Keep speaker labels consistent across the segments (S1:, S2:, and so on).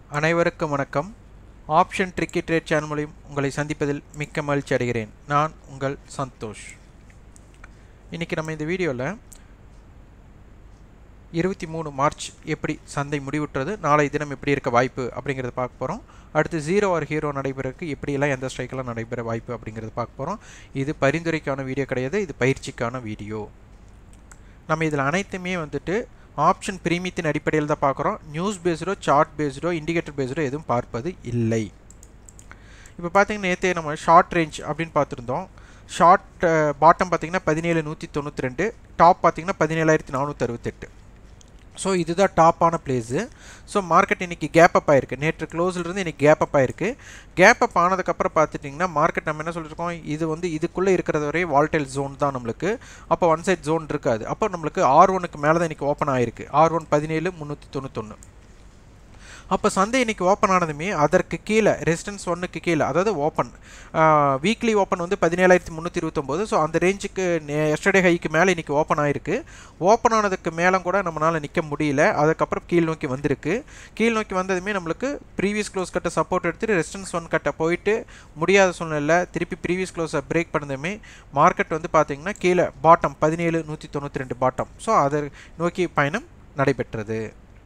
S1: அனைவருக்கும் வணக்கம் option tricky trade channel மூலியம் உங்களை சந்திப்பதில் மிக்க மகிழ்ச்சி அடைகிறேன் நான் உங்கள் சந்தோஷ் இன்றைக்கி நம்ம இந்த வீடியோவில் இருபத்தி மூணு மார்ச் எப்படி சந்தை முடிவுற்றது நாளை தினம் எப்படி இருக்க வாய்ப்பு அப்படிங்கிறத பார்க்க போகிறோம் அடுத்து ஜீரோ ஆர் ஹீரோ நடைபெறக்கு எப்படியெல்லாம் எந்த ஸ்ட்ரைக்கெல்லாம் நடைபெற வாய்ப்பு அப்படிங்கிறத பார்க்க போகிறோம் இது பரிந்துரைக்கான வீடியோ கிடையாது இது பயிற்சிக்கான வீடியோ நம்ம இதில் அனைத்துமே வந்துட்டு ஆப்ஷன் பிரீமியத்தின் அடிப்படையில் தான் பார்க்குறோம் நியூஸ் பேஸ்டோ சார்ட் பேஸ்டோ இண்டிகேட்டர் பேஸ்டோ எதுவும் பார்ப்பது இல்லை இப்போ பார்த்தீங்கன்னா நேற்று நம்ம ஷார்ட் ரேஞ்ச் அப்படின்னு பார்த்துருந்தோம் ஷார்ட் பாட்டம் பார்த்தீங்கன்னா பதினேழு நூற்றி தொண்ணூற்றி ரெண்டு டாப் பார்த்தீங்கன்னா பதினேழாயிரத்தி நானூற்றி அறுபத்தெட்டு ஸோ இதுதான் டாப்பான பிளேஸு ஸோ மார்க்கெட் இன்றைக்கி கேப் அப் ஆயிருக்கு நேற்று க்ளோஸ்லேருந்து இன்றைக்கி கேப் அப் ஆயிருக்கு கேப் அப் ஆனதுக்கப்புறம் பார்த்துட்டிங்கன்னா மார்க்கெட் நம்ம என்ன சொல்லியிருக்கோம் இது வந்து இதுக்குள்ளே இருக்கிறது வரை வால்டைல் ஜோன் தான் நம்மளுக்கு அப்போ ஒன் சைட் ஜோன் இருக்காது அப்போ நம்மளுக்கு ஆர் ஒனுக்கு மேலே தான் இன்றைக்கி ஓப்பன் ஆயிருக்கு ஆர் ஒன் பதினேழு முந்நூற்றி தொண்ணூத்தொன்று அப்போ சந்தை இன்றைக்கி ஓப்பன் ஆனதுமே அதற்கு கீழே ரெசிஸ்டன்ஸ் ஒன்றுக்கு கீழே அதாவது ஓப்பன் வீக்லி ஓப்பன் வந்து பதினேழாயிரத்தி முந்நூற்றி இருபத்தொம்போது ஸோ அந்த ரேஞ்சுக்கு எஸ்டர்டே ஹைக்கு மேலே இன்றைக்கி ஓப்பன் ஆயிருக்கு ஓப்பன் ஆனதுக்கு மேலே கூட நம்மளால் நிற்க முடியல அதுக்கப்புறம் கீழ் நோக்கி வந்திருக்கு கீழ் நோக்கி வந்ததுமே நம்மளுக்கு ப்ரீவியஸ் க்ளோஸ் கட்ட சப்போர்ட் எடுத்துட்டு ரெசிஸ்டன்ஸ் ஒன் கட்ட போயிட்டு முடியாத சூழ்நிலை திருப்பி ப்ரீவியஸ் க்ளோஸை பிரேக் பண்ணதுமே மார்க்கெட் வந்து பார்த்திங்கன்னா கீழே பாட்டம் பதினேழு நூற்றி தொண்ணூற்றி ரெண்டு பாட்டம் ஸோ அதை நோக்கி பயணம் நடைபெற்றது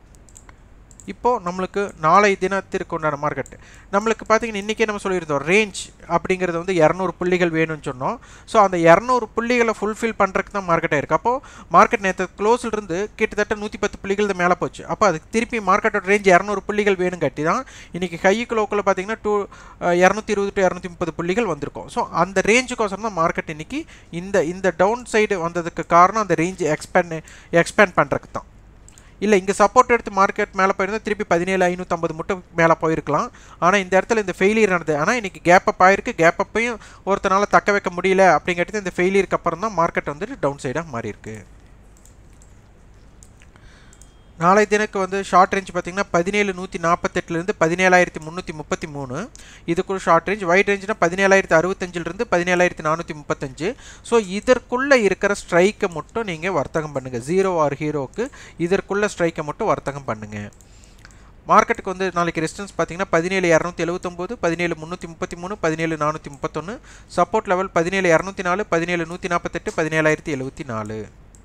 S1: இப்போது நம்மளுக்கு நாளை தினத்திற்கு உண்டான மார்க்கெட் நம்மளுக்கு பார்த்தீங்கன்னா இன்றைக்கே நம்ம சொல்லியிருந்தோம் ரேஞ்ச் அப்படிங்கிறது வந்து இரநூறு புள்ளிகள் வேணும்னு சொன்னோம் ஸோ அந்த இரநூறு புள்ளிகளை ஃபுல்ஃபில் பண்ணுறதுக்கு தான் மார்க்கெட் ஆயிருக்கு அப்போது மார்க்கெட் நேற்று க்ளோஸ்லேருந்து கிட்டத்தட்ட நூற்றி பத்து புள்ளிகள் மேலே போச்சு அப்போ அதுக்கு திருப்பி மார்க்கெட்டோட ரேஞ்ச் இரநூறு புள்ளிகள் வேணும் கட்டி தான் இன்றைக்கி ஹைக்கு லோக்கில் பார்த்தீங்கன்னா டூ இரநூத்தி இருபது டு இரநூத்தி முப்பது புள்ளிகள் வந்திருக்கும் ஸோ அந்த ரேஞ்சுக்கோசரம் தான் மார்க்கெட் இன்றைக்கி இந்த இந்த டவுன் சைடு வந்ததுக்கு காரணம் அந்த ரேஞ்ச் எக்ஸ்பேண்ட் எக்ஸ்பேண்ட் பண்ணுறதுக்கு தான் இல்லை இங்கே சப்போர்ட் எடுத்து மார்க்கெட் மேலே போயிருந்தால் திருப்பி பதினேழு ஐநூற்றம்பது மட்டும் மேலே போயிருக்கலாம் ஆனால் இந்த இடத்துல இந்த ஃபெயிலியர் ஆனது ஆனால் இன்றைக்கி கேப் அப் ஆயிருக்கு கேப் அப்பையும் ஒருத்தனால் தக்க வைக்க முடியல அப்படிங்கிறது இந்த ஃபெயிலியருக்கு அப்புறம் தான் மார்க்கெட் வந்துட்டு டவுன் சைடாக மாறி இருக்கு நாளை தினக்கு வந்து ஷார்ட் ரேஞ்ச் பார்த்தீங்கன்னா பதினேழு நூற்றி நாற்பத்தெட்டுலேருந்து பதினேழாயிரத்தி முந்நூற்றி முப்பத்தி மூணு இதுக்குள்ள ஷார்ட் ரேஞ்ச் ஒயிட் ரேஞ்ச்னா பதினேழாயிரத்தி அறுபத்தஞ்சிலிருந்து பதினேழாயிரத்தி நானூற்றி முப்பத்தஞ்சு ஸோ இதற்குள்ளே இருக்கிற ஸ்ட்ரைக்கை மட்டும் நீங்கள் வர்த்தகம் பண்ணுங்கள் ஜீரோ ஆர் ஹீரோக்கு இதற்குள்ள ஸ்ட்ரைக்கை மட்டும் வர்த்தகம் பண்ணுங்கள் மார்க்கெட்டுக்கு வந்து நாளைக்கு ரெசிஸ்டன்ஸ் பார்த்தீங்கன்னா பதினேழு இரநூத்தி எழுபத்தொம்போது பதினேழு முந்நூற்றி முப்பத்தி மூணு பதினேழு நானூற்றி முப்பத்தொன்று சப்போர்ட் லெவல் பதினேழு இரநூத்தி நாலு பதினேழு நூற்றி நாற்பத்தெட்டு பதினேழாயிரத்தி எழுபத்தி நாலு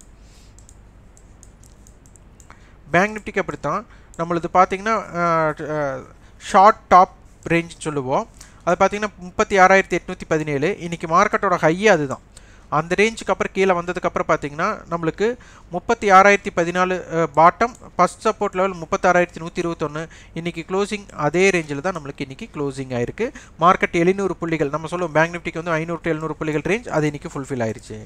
S1: பேங்க் நிஃப்டிக்கு அப்படித்தான் நம்மளது பார்த்தீங்கன்னா ஷார்ட் டாப் ரேஞ்ச் சொல்லுவோம் அது பார்த்தீங்கன்னா முப்பத்தி ஆறாயிரத்தி எட்நூற்றி பதினேழு இன்றைக்கி மார்க்கெட்டோட ஹையே அதுதான் அந்த ரேஞ்சுக்கு அப்புறம் கீழே வந்ததுக்கப்புறம் பார்த்தீங்கன்னா நம்மளுக்கு முப்பத்தி ஆறாயிரத்தி பதினாலு பாட்டம் ஃபஸ்ட் சப்போர்ட் லெவல் முப்பத்தாறாயிரத்தி நூற்றி இருபத்தொன்று இன்றைக்கி க்ளோசிங் அதே ரேஞ்சில் தான் நம்மளுக்கு இன்றைக்கி க்ளோசிங் ஆயிருக்கு மார்க்கெட் எழுநூறு புள்ளிகள் நம்ம சொல்லுவோம் பேங்க் நிஃப்டிக்கு வந்து ஐநூறு டு எழுநூறு புள்ளிகள் ரேஞ்ச் அது இன்றைக்கி ஃபுல்ஃபில் ஆயிடுச்சு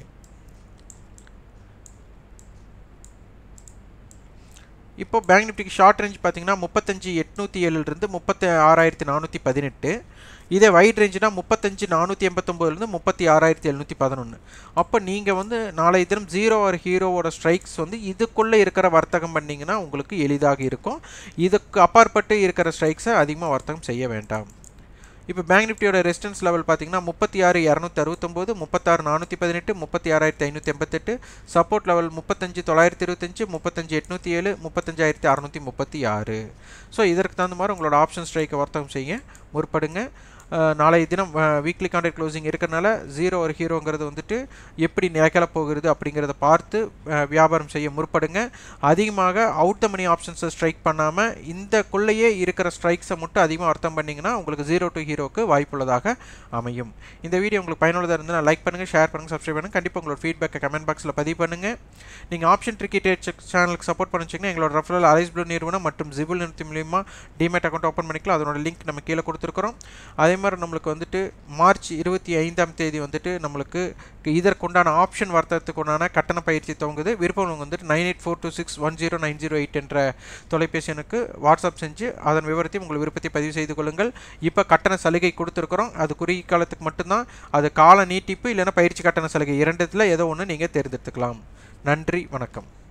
S1: இப்போ பேங்க் நிஃப்டிக்கு ஷார்ட் ரேஞ்ச் பார்த்தீங்கன்னா முப்பத்தஞ்சு எட்நூற்றி ஏழுலேருந்து முப்பத்தி ஆறாயிரத்தி நானூற்றி பதினெட்டு இதே வைட் ரேஞ்சுனா முப்பத்தஞ்சு நானூற்றி எண்பத்தொம்போதுலேருந்து முப்பத்தி ஆறாயிரத்தி எழுநூற்றி பதினொன்று அப்போ நீங்கள் வந்து நாளைய தினம் ஜீரோ ஆர் ஹீரோவோட ஸ்ட்ரைக்ஸ் வந்து இதுக்குள்ளே இருக்கிற வர்த்தகம் பண்ணிங்கன்னா உங்களுக்கு எளிதாக இருக்கும் இதுக்கு அப்பாற்பட்டு இருக்கிற ஸ்ட்ரைக்ஸை அதிகமாக வர்த்தகம் செய்ய வேண்டாம் இப்போ பேங்க் நிஃப்டியோட ரெசிஸ்டன்ஸ் லெவல் பார்த்தீங்கன்னா முப்பத்தி ஆறு இரநூத்தி அறுபத்தொம்போது முப்பத்தாறு நானூற்றி பதினெட்டு முப்பத்தி ஆறாயிரத்தி ஐநூற்றி எண்பத்தெட்டு சப்போர்ட் லெவல் முப்பத்தஞ்சு தொள்ளாயிரத்தி இருபத்தஞ்சு முப்பத்தஞ்சு எட்நூற்றி ஏழு முப்பத்தஞ்சாயிரத்தி அறநூற்றி முப்பத்தி ஆறு ஸோ இதற்கு தகுந்த மாதிரி உங்களோட ஆப்ஷன் ஸ்ட்ரைக்கை வர்த்தகம் செய்ய முற்படுங்க நாளைய தினம் வீக்லி கான்ட்ராக்ட் க்ளோசிங் இருக்கிறனால ஜீரோ ஒரு ஹீரோங்கிறது வந்துட்டு எப்படி நிலைக்கல போகிறது அப்படிங்கிறத பார்த்து வியாபாரம் செய்ய முற்படுங்க அதிகமாக அவுட் த மணி ஆப்ஷன்ஸை ஸ்ட்ரைக் பண்ணாமல் இந்தக்குள்ளேயே இருக்கிற ஸ்ட்ரைக்ஸை மட்டும் அதிகமாக அர்த்தம் பண்ணிங்கன்னா உங்களுக்கு ஜீரோ டு ஹீரோக்கு வாய்ப்புள்ளதாக அமையும் இந்த வீடியோ உங்களுக்கு பயனுள்ளதாக இருந்தால் லைக் பண்ணுங்கள் ஷேர் பண்ணுங்கள் சப்ஸ்கிரைப் பண்ணுங்கள் கண்டிப்பாக உங்களோட ஃபீட்பேக்கை கமெண்ட் பாக்ஸில் பதிவு பண்ணுங்கள் நீங்கள் ஆப்ஷன் ட்ரிக்கெட் சேனலுக்கு சப்போர்ட் பண்ணிச்சிங்கன்னா எங்களோட ரெஃபரல் அலைஸ் ப்ளூ நிறுவனம் மற்றும் ஜிபுல் நிறுத்தி மூலியமாக டிமேட் அக்கௌண்ட் ஓப்பன் பண்ணிக்கலாம் அதனோட லிங்க் நம்ம கீழே கொடுத்துருக்குறோம் அதே மாதிரி நம்மளுக்கு வந்துட்டு மார்ச் இருபத்தி ஐந்தாம் தேதி வந்துட்டு நம்மளுக்கு இதற்குண்டான ஆப்ஷன் வர்த்தகத்துக்கு உண்டான கட்டண பயிற்சி துவங்குது விருப்பம் வந்துட்டு nine eight four two six one zero nine zero eight என்ற தொலைபேசி எனக்கு வாட்ஸ்அப் செஞ்சு அதன் விவரத்தையும் உங்கள் விருப்பத்தை பதிவு செய்து கொள்ளுங்கள் இப்போ கட்டண சலுகை கொடுத்துருக்குறோம் அது குறுகிய காலத்துக்கு மட்டும்தான் அது கால நீட்டிப்பு இல்லைன்னா பயிற்சி கட்டண சலுகை இரண்டுத்தில் ஏதோ ஒன்று நீங்கள் தேர்ந்தெடுத்துக்கலாம் நன்றி வணக்கம்